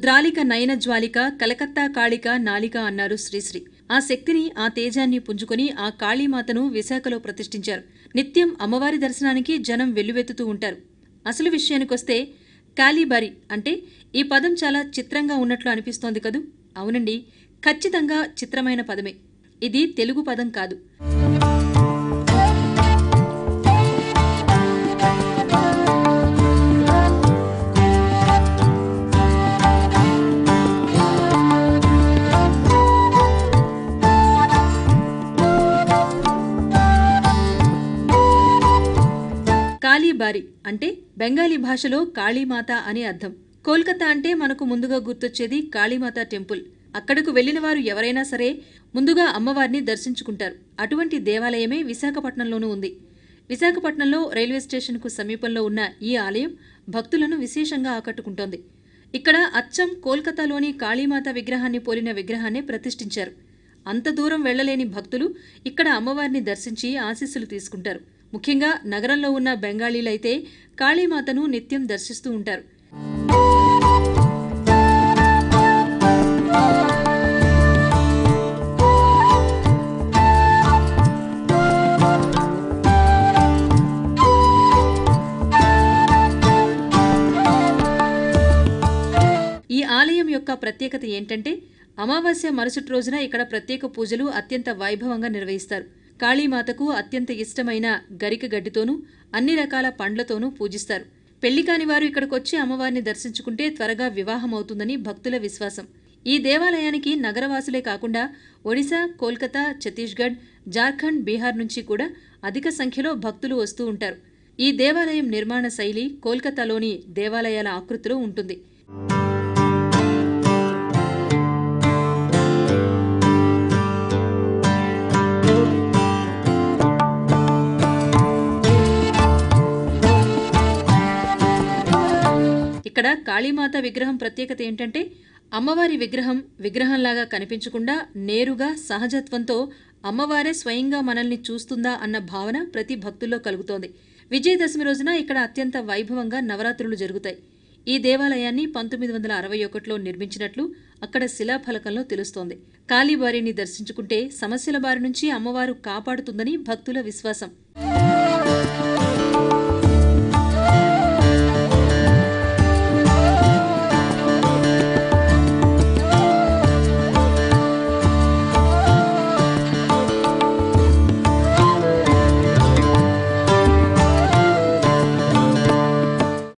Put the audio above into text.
రుద్రాలిక నయన జ్వాలిక కలకత్తా కాళిక నాలిక అన్నారు శ్రీశ్రీ ఆ శక్తిని ఆ తేజాన్ని పుంజుకొని ఆ కాళీమాతను విశాఖలో ప్రతిష్ఠించారు నిత్యం అమ్మవారి దర్శనానికి జనం వెల్లువెత్తుతూ ఉంటారు అసలు విషయానికొస్తే కాళీబారి అంటే ఈ పదం చాలా చిత్రంగా ఉన్నట్లు అనిపిస్తోంది కదూ అవునండి ఖచ్చితంగా చిత్రమైన పదమే ఇది తెలుగు పదం కాదు కాళీబారి అంటే బెంగాలీ భాషలో కాళీమాత అని అర్థం కోల్కతా అంటే మనకు ముందుగా గుర్తొచ్చేది కాళీమాత టెంపుల్ అక్కడకు వెళ్లిన వారు ఎవరైనా సరే ముందుగా అమ్మవారిని దర్శించుకుంటారు అటువంటి దేవాలయమే విశాఖపట్నంలోనూ ఉంది విశాఖపట్నంలో రైల్వే స్టేషన్కు సమీపంలో ఉన్న ఈ ఆలయం భక్తులను విశేషంగా ఆకట్టుకుంటోంది ఇక్కడ అచ్చం కోల్కతాలోని కాళీమాత విగ్రహాన్ని పోలిన విగ్రహాన్ని ప్రతిష్ఠించారు అంత దూరం వెళ్లలేని భక్తులు ఇక్కడ అమ్మవారిని దర్శించి ఆశీస్సులు తీసుకుంటారు ముఖ్యంగా నగరంలో ఉన్న బెంగాలీలైతే కాళీమాతను నిత్యం దర్శిస్తూ ఉంటారు ఈ ఆలయం యొక్క ప్రత్యేకత ఏంటంటే అమావాస్య మరుసటి రోజున ఇక్కడ ప్రత్యేక పూజలు అత్యంత వైభవంగా నిర్వహిస్తారు కాళీమాతకు అత్యంత ఇష్టమైన గరిక గడ్డితోనూ అన్ని రకాల పండ్లతోనూ పూజిస్తారు పెళ్లి కాని వారు ఇక్కడికొచ్చి అమ్మవారిని దర్శించుకుంటే త్వరగా వివాహం అవుతుందని భక్తుల విశ్వాసం ఈ దేవాలయానికి నగరవాసులే కాకుండా ఒడిశా కోల్కతా ఛత్తీస్గఢ్ జార్ఖండ్ బీహార్ నుంచి కూడా అధిక సంఖ్యలో భక్తులు వస్తూ ఉంటారు ఈ దేవాలయం నిర్మాణ శైలి కోల్కతాలోని దేవాలయాల ఆకృతిలో ఉంటుంది ఇక్కడ కాళీమాత విగ్రహం ప్రత్యేకత ఏంటంటే అమ్మవారి విగ్రహం విగ్రహంలాగా కనిపించకుండా నేరుగా సహజత్వంతో అమ్మవారే స్వయంగా మనల్ని చూస్తుందా అన్న భావన ప్రతి భక్తుల్లో కలుగుతోంది విజయదశమి రోజున ఇక్కడ అత్యంత వైభవంగా నవరాత్రులు జరుగుతాయి ఈ దేవాలయాన్ని పంతొమ్మిది వందల అరవై ఒకటిలో నిర్మించినట్లు అక్కడ శిలాఫలకంలో తెలుస్తోంది కాళీబారిని దర్శించుకుంటే సమస్యల బారి నుంచి అమ్మవారు కాపాడుతుందని భక్తుల విశ్వాసం